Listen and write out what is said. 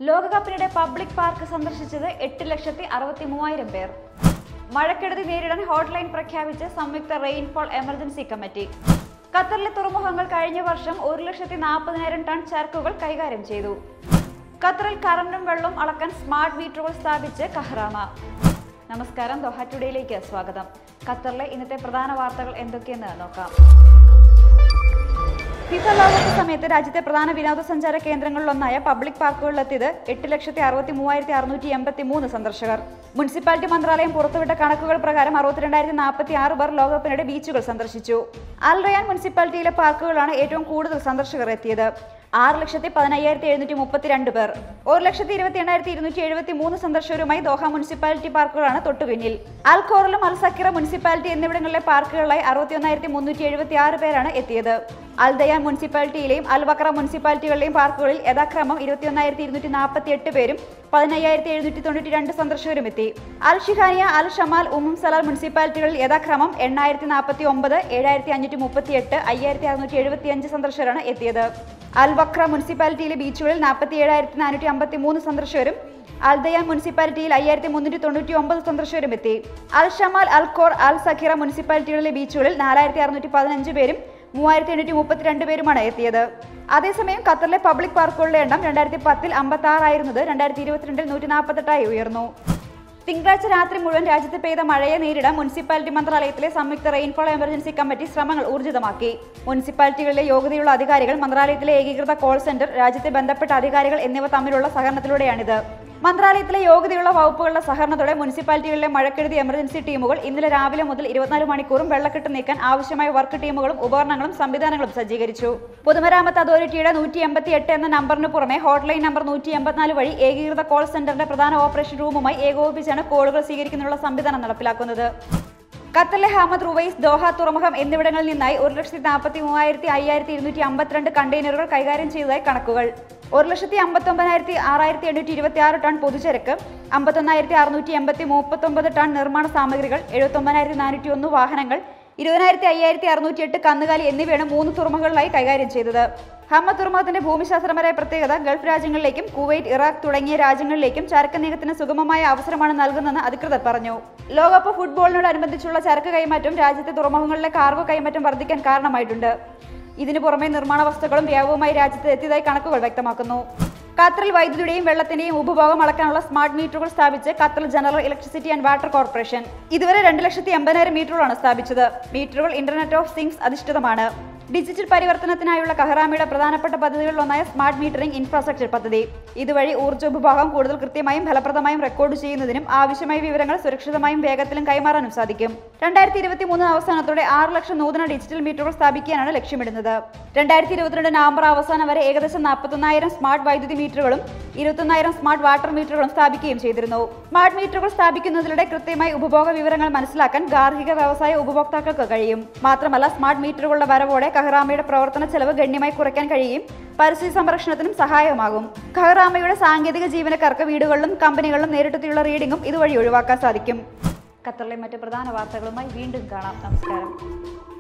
ലോകകപ്പിനിടെ public park സന്ദർശിച്ചത് എട്ട് ലക്ഷത്തി അറുപത്തി മൂവായിരം പേർ മഴക്കെടുതി നേരിടാൻ ഹോട്ട്ലൈൻ പ്രഖ്യാപിച്ച് സംയുക്ത റെയിൻഫോൾ എമർജൻസി കമ്മിറ്റി ഖത്തറിലെ തുറമുഖങ്ങൾ കഴിഞ്ഞ വർഷം ഒരു ലക്ഷത്തി നാൽപ്പതിനായിരം ടൺ ചരക്കുകൾ കൈകാര്യം ചെയ്തു ഖത്തറിൽ കറണ്ടും വെള്ളവും അളക്കാൻ സ്മാർട്ട് മീറ്ററുകൾ സ്ഥാപിച്ച് കഹ്റാമ നമസ്കാരം ദോഹ ടുഡേയിലേക്ക് സ്വാഗതം ഖത്തറിലെ ഇന്നത്തെ പ്രധാന വാർത്തകൾ എന്തൊക്കെയെന്ന് നോക്കാം ഫിഫ ലോകകപ്പ് സമയത്ത് രാജ്യത്തെ പ്രധാന വിനോദസഞ്ചാര കേന്ദ്രങ്ങളിലൊന്നായ പബ്ലിക് പാർക്കുകളിലെത്തിയത് എട്ട് ലക്ഷത്തി അറുപത്തി മൂവായിരത്തി അറുന്നൂറ്റി എൺപത്തി മൂന്ന് സന്ദർശകർ മുനിസിപ്പാലിറ്റി മന്ത്രാലയം പുറത്തുവിട്ട കണക്കുകൾ പ്രകാരം അറുപത്തിരണ്ടായിരത്തി നാൽപ്പത്തി ആറ് പേർ ലോകകപ്പിനിടെ ബീച്ചുകൾ സന്ദർശിച്ചു അൽ റയാൻ മുനിസിപ്പാലിറ്റിയിലെ പാർക്കുകളാണ് ഏറ്റവും കൂടുതൽ സന്ദർശകർ എത്തിയത് ആറ് ലക്ഷത്തി പതിനയ്യായിരത്തി എഴുന്നൂറ്റി മുപ്പത്തിരണ്ട് പേർ ഒരു ലക്ഷത്തി ഇരുപത്തി എണ്ണായിരത്തി ഇരുന്നൂറ്റി എഴുപത്തി മൂന്ന് സന്ദർശകരുമായി ദോഹ മുനിസിപ്പാലിറ്റി പാർക്കുകളാണ് തൊട്ടുപിന്നിൽ അൽ ഖോറിലും അൽ സക്കിറ മുനിസിപ്പാലിറ്റി എന്നിവിടങ്ങളിലെ പാർക്കുകളിലായി അറുപത്തി ഒന്നായിരത്തി മുന്നൂറ്റി എഴുപത്തി ആറ് പേരാണ് എത്തിയത് അൽ ദയാൻ മുനിസിപ്പാലിറ്റിയിലെയും അൽ ബക്ര മുനിസിപ്പാലിറ്റികളിലെയും പാർക്കുകളിൽ യഥാക്രമം ഇരുപത്തി ഒന്നായിരത്തി ഇരുന്നൂറ്റി നാൽപ്പത്തി എട്ട് പേരും പതിനയ്യായിരത്തി എഴുന്നൂറ്റി തൊണ്ണൂറ്റി രണ്ട് സന്ദർശകരും എത്തി അൽ ഷിഹാനിയ അൽ ഷമാൽ ഉമ്മും സലാൽ മുനിസിപ്പാലിറ്റികളിൽ യഥാക്രമം എണ്ണായിരത്തി നാൽപ്പത്തി ഒമ്പത് ഏഴായിരത്തി അഞ്ഞൂറ്റി മുപ്പത്തി എട്ട് അയ്യായിരത്തി അറുന്നൂറ്റി എഴുപത്തി അഞ്ച് സന്ദർശകരാണ് എത്തിയത് അൽ വക്ര മുനിസിപ്പാലിറ്റിയിലെ ബീച്ചുകളിൽ നാൽപ്പത്തി ഏഴായിരത്തി നാനൂറ്റി അമ്പത്തി മൂന്ന് സന്ദർശകരും അൽ ദയാൻ മുനിസിപ്പാലിറ്റിയിൽ അയ്യായിരത്തി മുന്നൂറ്റി തൊണ്ണൂറ്റി ഒമ്പത് സന്ദർശകരും എത്തി അൽ ഷമാൽ അൽ ഖോർ അൽ സഖിറ മുനിസിപ്പാലിറ്റികളിലെ ബീച്ചുകളിൽ നാലായിരത്തി അറുന്നൂറ്റി പതിനഞ്ച് പേരും മൂവായിരത്തി എണ്ണൂറ്റി മുപ്പത്തിരണ്ട് പേരുമാണ് എത്തിയത് അതേസമയം ഖത്തറിലെ പബ്ലിക് പാർക്കുകളുടെ എണ്ണം രണ്ടായിരത്തി പത്തിൽ അമ്പത്തി ആറായിരുന്നത് രണ്ടായിരത്തി ഇരുപത്തിരണ്ടിൽ നൂറ്റി നാൽപ്പത്തെട്ടായി ഉയർന്നു തിങ്കളാഴ്ച രാത്രി മുഴുവൻ രാജ്യത്ത് പെയ്ത മഴയെ നേരിടാൻ മുനിസിപ്പാലിറ്റി മന്ത്രാലയത്തിലെ സംയുക്ത റെയിൻഫോൾ എമർജൻസി കമ്മിറ്റി ശ്രമങ്ങൾ ഊർജിതമാക്കി മുനിസിപ്പാലിറ്റികളിലെ യോഗ്യതയുള്ള അധികാരികൾ മന്ത്രാലയത്തിലെ ഏകീകൃത കോൾ സെന്റർ രാജ്യത്തെ ബന്ധപ്പെട്ട അധികാരികൾ എന്നിവ തമ്മിലുള്ള സഹകരണത്തിലൂടെയാണിത് മന്ത്രാലയത്തിലെ യോഗ്യതയുള്ള വകുപ്പുകളുടെ സഹകരണത്തോടെ മുനിസിപ്പാലിറ്റികളിലെ മഴക്കെടുതി എമർജൻസി ടീമുകൾ ഇന്നലെ രാവിലെ മുതൽ ഇരുപത്തിനാല് മണിക്കൂറും വെള്ളക്കെട്ട് നീക്കാൻ ആവശ്യമായ വർക്ക് ടീമുകളും ഉപകരണങ്ങളും സംവിധാനങ്ങളും സജ്ജീകരിച്ചു പൊതുമരാമത്ത് അതോറിറ്റിയുടെ നൂറ്റി എൺപത്തി എട്ട് എന്ന നമ്പറിന് പുറമെ ഹോട്ട്ലൈൻ നമ്പർ നൂറ്റി എൺപത്തിനാല് വഴി ഏകീകൃത കോൾ സെന്ററിന്റെ പ്രധാന ഓപ്പറേഷൻ റൂമുമായി ഏകോപിപ്പിച്ചാണ് കോളുകൾ സ്വീകരിക്കുന്നതിനുള്ള സംവിധാനം നടപ്പിലാക്കുന്നത് ഖത്തറിലെ ഹാമദ് റുവൈസ് ദോഹ തുറമുഖം എന്നിവിടങ്ങളിൽ നിന്നായി ഒരു ലക്ഷത്തി നാൽപ്പത്തി മൂവായിരത്തി അയ്യായിരത്തി ഇരുന്നൂറ്റി അമ്പത്തിരണ്ട് കണ്ടെയ്നറുകൾ കൈകാര്യം ചെയ്തതായി കണക്കുകൾ ഒരു ലക്ഷത്തി അമ്പത്തൊമ്പതിനായിരത്തി ആറായിരത്തി എണ്ണൂറ്റി ഇരുപത്തി ആറ് ടൺ പൊതുചരക്ക് അമ്പത്തൊന്നായിരത്തി അറുന്നൂറ്റി എൺപത്തി മുപ്പത്തൊമ്പത് ടൺ നിർമ്മാണ സാമഗ്രികൾ എഴുപത്തൊമ്പതിനായിരത്തി നാനൂറ്റി ഒന്ന് വാഹനങ്ങൾ ഇരുപതിനായിരത്തി അയ്യായിരത്തി അറുന്നൂറ്റി എട്ട് കന്നുകാലി എന്നിവയാണ് മൂന്ന് തുറമുഖങ്ങളിലായി കൈകാര്യം ചെയ്തത് ഹമ്മ തുറമുഖത്തിന്റെ ഭൂമിശാസ്ത്രപരമായ പ്രത്യേകത ഗൾഫ് രാജ്യങ്ങളിലേക്കും കുവൈറ്റ് ഇറാഖ് തുടങ്ങിയ രാജ്യങ്ങളിലേക്കും ചരക്ക് നീക്കത്തിന് സുഗമമായ അവസരമാണ് നൽകുന്നതെന്ന് അധികൃതർ പറഞ്ഞു ലോകകപ്പ് ഫുട്ബോളിനോടനുബന്ധിച്ചുള്ള ചരക്ക് കൈമാറ്റം രാജ്യത്തെ തുറമുഖങ്ങളിലെ കാർഗോ കൈമാറ്റം വർദ്ധിക്കാൻ കാരണമായിട്ടുണ്ട് ഇതിനു പുറമെ നിർമ്മാണ വസ്തുക്കളും വ്യാപകമായി രാജ്യത്ത് എത്തിയതായി കണക്കുകൾ വ്യക്തമാക്കുന്നു ഖത്തറിൽ വൈദ്യുതിയുടെയും വെള്ളത്തിന്റെയും ഉപഭോഗം അളക്കാനുള്ള സ്മാർട്ട് മീറ്ററുകൾ സ്ഥാപിച്ച് Qatar general electricity and water corporation ഇതുവരെ രണ്ട് ലക്ഷത്തി എൺപതിനായിരം മീറ്ററുകളാണ് സ്ഥാപിച്ചത് മീറ്ററുകൾ ഇന്റർനെറ്റ് ഓഫ് തിങ്സ് അധിഷ്ഠിതമാണ് ഡിജിറ്റൽ പരിവർത്തനത്തിനായുള്ള കഹറാമിയുടെ പ്രധാനപ്പെട്ട പദ്ധതികളിലൊന്നായ സ്മാർട്ട് മീറ്ററിംഗ് ഇൻഫ്രാസ്ട്രക്ചർ പദ്ധതി ഇതുവഴി ഊർജ്ജ ഉപഭോഗം കൂടുതൽ കൃത്യമായും ഫലപ്രദമായും റെക്കോർഡ് ചെയ്യുന്നതിനും ആവശ്യമായ വിവരങ്ങൾ സുരക്ഷിതമായും വേഗത്തിലും കൈമാറാനും സാധിക്കും രണ്ടായിരത്തി ഇരുപത്തി മൂന്ന് അവസാനത്തോടെ ആറ് ലക്ഷം നൂതന ഡിജിറ്റൽ മീറ്ററുകൾ സ്ഥാപിക്കാനാണ് ലക്ഷ്യമിടുന്നത് രണ്ടായിരത്തി ഇരുപത്തിരണ്ട് നവംബർ അവസാനം വരെ ഏകദേശം നാൽപ്പത്തൊന്നായിരം സ്മാർട്ട് വൈദ്യുതി മീറ്ററുകളും ഇരുപത്തൊന്നായിരം സ്മാർട്ട് വാട്ടർ മീറ്ററുകളും സ്ഥാപിക്കുകയും ചെയ്തിരുന്നു സ്മാർട്ട് മീറ്ററുകൾ സ്ഥാപിക്കുന്നതിലൂടെ കൃത്യമായി ഉപഭോഗ വിവരങ്ങൾ മനസ്സിലാക്കാൻ ഗാർഹിക വ്യവസായ ഉപഭോക്താക്കൾക്ക് കഴിയും മാത്രമല്ല സ്മാർട്ട് മീറ്ററുകളുടെ വരവോടെ കഹ്റാമയുടെ പ്രവർത്തന ചെലവ് ഗണ്യമായി കുറയ്ക്കാൻ കഴിയും പരിസ്ഥിതി സംരക്ഷണത്തിനും സഹായമാകും ഖഹ്റാമയുടെ സാങ്കേതിക ജീവനക്കാർക്ക് വീടുകളിലും കമ്പനികളിലും നേരിട്ടെത്തിയുള്ള റീഡിംഗും ഇതുവഴി ഒഴിവാക്കാൻ സാധിക്കും ഖത്തറിലെ മറ്റ് പ്രധാന വാർത്തകളുമായി വീണ്ടും കാണാം നമസ്കാരം